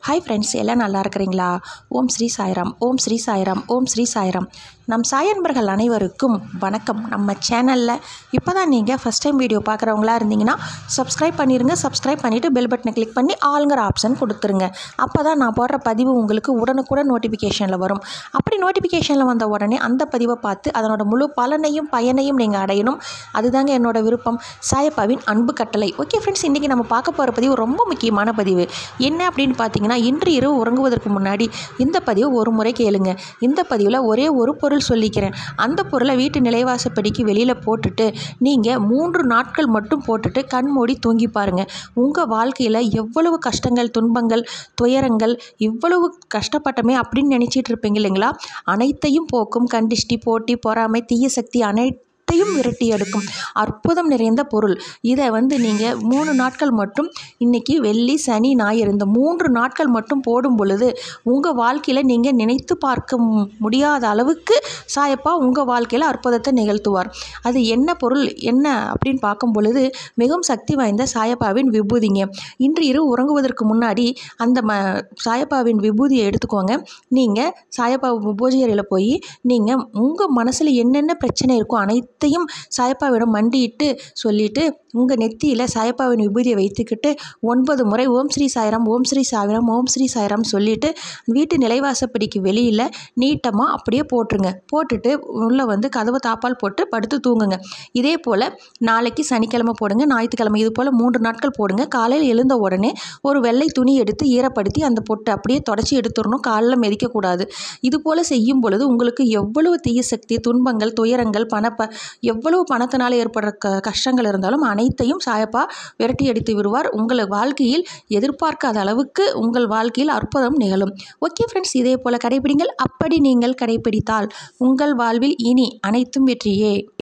hi friends எல்லாம் நல்லா இருக்கிறீங்களா ஓம் ஸ்ரீ சாய்ராம் ஓம் ஸ்ரீ சாய்ராம் ஓம் ஸ்ரீ சாய்ராம் நம் சாயன்பர்கள் அனைவருக்கும் வணக்கம் நம்ம சேனலில் இப்போ தான் நீங்கள் ஃபஸ்ட் டைம் வீடியோ பார்க்குறவங்களா இருந்தீங்கன்னா சப்ஸ்கிரைப் பண்ணிடுங்க சப்ஸ்கிரைப் பண்ணிவிட்டு பெல் பட்டனை கிளிக் பண்ணி ஆளுங்கிற ஆப்ஷன் கொடுத்துருங்க அப்போ தான் நான் போடுற பதிவு உங்களுக்கு உடனுக்குடன் நோட்டிஃபிகேஷனில் வரும் அப்படி நோட்டிஃபிகேஷனில் வந்த உடனே அந்த பதிவை பார்த்து அதனோட முழு பலனையும் பயனையும் நீங்கள் அடையணும் அதுதாங்க என்னோட விருப்பம் சாயப்பாவின் அன்பு கட்டளை ஓகே ஃப்ரெண்ட்ஸ் இன்றைக்கி நம்ம பார்க்க போகிற பதிவு ரொம்ப முக்கியமான பதிவு என்ன அப்படின்னு பார்த்தீங்கன்னா இன்று இரவு உறங்குவதற்கு முன்னாடி இந்த பதிவு ஒரு முறை கேளுங்க இந்த பதிவில் ஒரே ஒரு பொருள் சொல்லிக்கிறேன் அந்த பொருளை வீட்டு நிலைவாசப்படிக்கு வெளியில் போட்டுட்டு நீங்கள் மூன்று நாட்கள் மட்டும் போட்டுட்டு கண் மூடி தூங்கி பாருங்கள் உங்கள் வாழ்க்கையில் எவ்வளவு கஷ்டங்கள் துன்பங்கள் துயரங்கள் இவ்வளவு கஷ்டப்பட்டமே அப்படின்னு நினச்சிட்டு இருப்பீங்க இல்லைங்களா அனைத்தையும் போக்கும் கண்டிஷ்டி போட்டி பொறாமை தீய சக்தி அனைத்து அனைத்தையும் விரட்டி எடுக்கும் அற்புதம் நிறைந்த பொருள் இதை வந்து நீங்கள் மூணு நாட்கள் மட்டும் இன்றைக்கி வெள்ளி சனி ஞாயிறு இந்த மூன்று நாட்கள் மட்டும் போடும் பொழுது உங்கள் வாழ்க்கையில் நீங்கள் நினைத்து பார்க்க மு- முடியாத அளவுக்கு சாயப்பா உங்கள் வாழ்க்கையில் அற்புதத்தை நிகழ்த்துவார் அது என்ன பொருள் என்ன அப்படின்னு பார்க்கும் பொழுது மிகவும் சக்தி வாய்ந்த சாயப்பாவின் விபூதிங்க இன்று இரவு உறங்குவதற்கு முன்னாடி அந்த ம சாயப்பாவின் விபூதியை எடுத்துக்கோங்க நீங்கள் சாயப்பா பூஜை அறையில் போய் நீங்கள் உங்கள் மனசில் என்னென்ன பிரச்சனை இருக்கோ அனைத்தையும் சாயப்பாவிடம் மண்டியிட்டு சொல்லிட்டு உங்கள் நெத்தியில் சாயப்பாவின் விபூதியை வைத்துக்கிட்டு ஒன்பது முறை ஓம் ஸ்ரீ சாய்ராம் ஓம் ஸ்ரீ சாய்ராம் ஓம் ஸ்ரீ சாய்ராம் சொல்லிட்டு வீட்டு நிலைவாசப்படிக்கு வெளியில் நீட்டமாக அப்படியே போட்டுருங்க போட்டுட்டு உள்ளே வந்து கதவை தாப்பால் போட்டு படுத்து தூங்குங்க இதே போல் நாளைக்கு சனிக்கிழமை போடுங்க ஞாயிற்றுக்கிழமை இது போல் மூன்று நாட்கள் போடுங்க காலையில் எழுந்த உடனே ஒரு வெள்ளை துணி எடுத்து ஈரப்படுத்தி அந்த பொட்டை அப்படியே தொடச்சி எடுத்துடணும் காலில் மிதிக்கக்கூடாது இது போல் செய்யும் பொழுது உங்களுக்கு எவ்வளவு தீய சக்தி துன்பங்கள் துயரங்கள் பணப்ப எவ்வளவு பணத்தினால் ஏற்படுற க கஷ்டங்கள் இருந்தாலும் அனைத்தையும் சாயப்பா விரட்டி அடித்து விடுவார் உங்கள் வாழ்க்கையில் எதிர்பார்க்காத அளவுக்கு உங்கள் வாழ்க்கையில் அற்புதம் நிகழும் ஓகே ஃப்ரெண்ட்ஸ் இதே போல் கடைபிடிங்கள் அப்படி நீங்கள் கடைபிடித்தால் உங்கள் வாழ்வில் இனி அனைத்தும் வெற்றியே